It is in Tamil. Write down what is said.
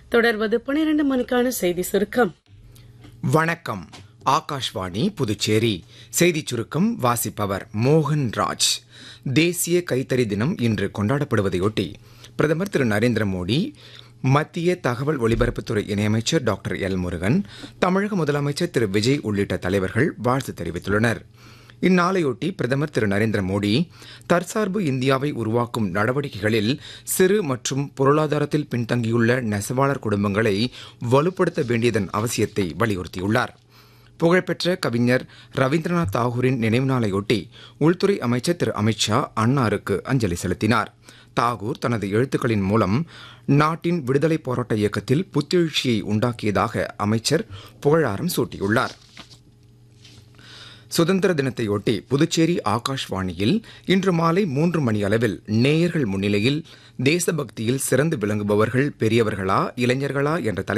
தொடர்வது பனிரெண்டு மணிக்கான செய்தி சுருக்கம் வணக்கம் ஆகாஷ்வாணி புதுச்சேரி செய்திச் சுருக்கம் வாசிப்பவர் மோகன் ராஜ் தேசிய கைத்தறி தினம் இன்று கொண்டாடப்படுவதையொட்டி பிரதமர் திரு நரேந்திர மோடி மத்திய தகவல் ஒலிபரப்புத்துறை இணையமைச்சர் டாக்டர் எல் முருகன் தமிழக முதலமைச்சர் திரு விஜய் உள்ளிட்ட தலைவர்கள் வாழ்த்து தெரிவித்துள்ளனர் இந்நாளையொட்டி பிரதமர் திரு நரேந்திர மோடி தற்சார்பு இந்தியாவை உருவாக்கும் நடவடிக்கைகளில் சிறு மற்றும் பொருளாதாரத்தில் பின்தங்கியுள்ள நெசவாளர் குடும்பங்களை வலுப்படுத்த வேண்டியதன் அவசியத்தை வலியுறுத்தியுள்ளார் புகழ்பெற்ற கவிஞர் ரவீந்திரநாத் தாகூரின் நினைவு நாளையொட்டி உள்துறை அமைச்சர் திரு அமித்ஷா அன்னாருக்கு அஞ்சலி செலுத்தினார் தாகூர் தனது எழுத்துக்களின் மூலம் நாட்டின் விடுதலை போராட்ட இயக்கத்தில் புத்தெழுச்சியை உண்டாக்கியதாக அமைச்சர் புகழாரம் சூட்டியுள்ளார் சுதந்திர தினத்தையொட்டி புதுச்சேரி ஆகாஷ்வாணியில் இன்று மாலை மூன்று மணி அளவில் நேயர்கள் முன்னிலையில் தேசபக்தியில் சிறந்து விளங்குபவர்கள் பெரியவர்களா இளைஞர்களா என்ற தலை